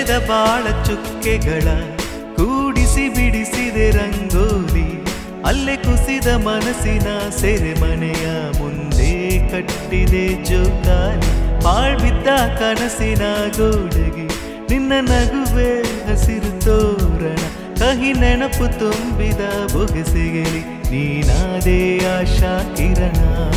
ಕಳೆದ ಬಾಳ ಚುಕ್ಕೆಗಳ ಕೂಡಿಸಿ ಬಿಡಿಸಿದೆ ರಂಗೋಲಿ ಅಲ್ಲೇ ಕುಸಿದ ಮನಸ್ಸಿನ ಸೆರೆಮನೆಯ ಮುಂದೆ ಕಟ್ಟಿದೆ ಜೋಕಾಲಿ ಬಾಳ್ಬಿದ್ದ ಕನಸಿನ ಗೋಡೆಗೆ ನಿನ್ನ ನಗುವೆ ಹಸಿರು ತೋರಣ ಕಹಿ ನೆನಪು ತುಂಬಿದ ಬೊಗಸೆಗೆಲಿ ನೀನಾದೇ ಆಶಾ ಕಿರಣ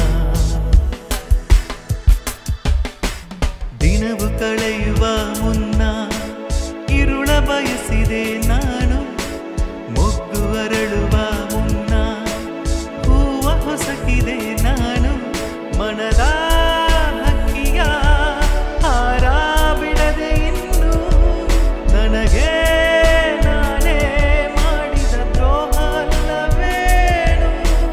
ದಿನವು ಕಳೆಯುವ ಮುನ್ನ ಇರುಳ ಬಯಸಿದೆ ನಾನು ಮೊಗ್ಗು ಅರಳುವ ಮುನ್ನ ಹೂವ ಹೊಸಕಿದೆ ನಾನು ಮನದ ಹಕ್ಕಿಯ ಹಾರ ಬಿಡದೆ ಇನ್ನು ನನಗೆ ನಾನೇ ಮಾಡಿದ ದ್ರೋಹ ಅಲ್ಲವೇನು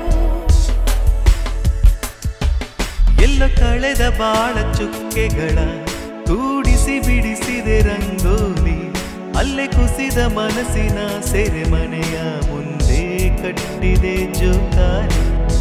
ಎಲ್ಲ ಕಳೆದ ಬಾಳ ಚುಕ್ಕೆಗಳ ಕೂಡಿಸಿ ಬಿಡಿಸಿದೆ ರಂಗೋಲಿ ಅಲ್ಲೇ ಕುಸಿದ ಮನಸ್ಸಿನ ಸೆರೆಮನೆಯ ಮುಂದೆ ಕಟ್ಟಿದೆ ಜೋಕಾಲಿ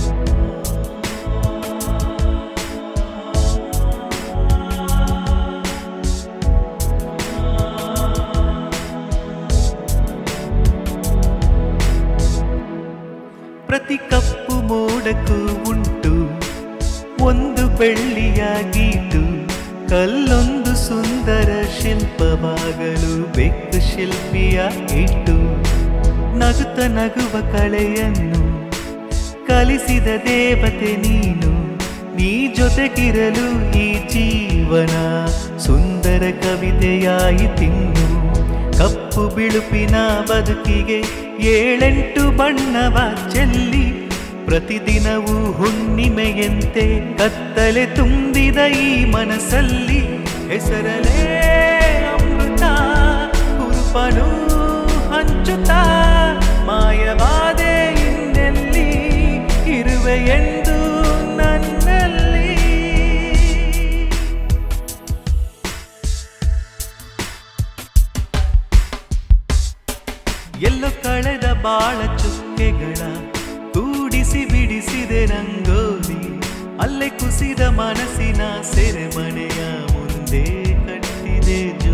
ಪ್ರತಿ ಕಪ್ಪು ಮೋಡಕ್ಕೂ ಉಂಟು ಒಂದು ಬೆಳ್ಳಿಯ ಗೀಟು ಕಲ್ಲೊಂದು ಸುಂದರ ಶಿಲ್ಪವಾಗಲು ಬೆಕ್ಕು ಶಿಲ್ಪಿಯ ಇಟ್ಟು ನಗುತ್ತ ನಗುವ ಕಳೆಯನ್ನು ಕಲಿಸಿದ ದೇವತೆ ನೀನು ನೀ ಜೊತೆಗಿರಲು ಈ ಜೀವನ ಸುಂದರ ಕವಿತೆಯಾಯಿತಿನ್ನು ಕಪ್ಪು ಬಿಳುಪಿನ ಬದುಕಿಗೆ ಏಳೆಂಟು ಬಣ್ಣವ ಚೆಲ್ಲಿ ಪ್ರತಿದಿನವೂ ಹುಣ್ಣಿಮೆಯಂತೆ ಕತ್ತಲೆ ತುಂಬಿದ ಈ ಮನಸ್ಸಲ್ಲಿ ಹೆಸರಲೇ ಅಮೃತ ಹುರುಪನು ಹಂಚುತ್ತಾ ಮಾಯವಾದೆ ಇನ್ನೆಲ್ಲಿ ಇರುವೆ ಎಂದು ನನ್ನಲ್ಲಿ ಎಲ್ಲೋ ಕಳೆದ ಬಾಳ ಚುಕ್ಕೆಗಳ ಕೂಡಿಸಿ ಬಿಡಿಸಿದೆ ರಂಗೋಲಿ ಅಲ್ಲೇ ಕುಸಿದ ಮನಸ್ಸಿನ ಸೆರೆಮನೆಯ ಮುಂದೆ ಕಟ್ಟಿದೆ ಜೋ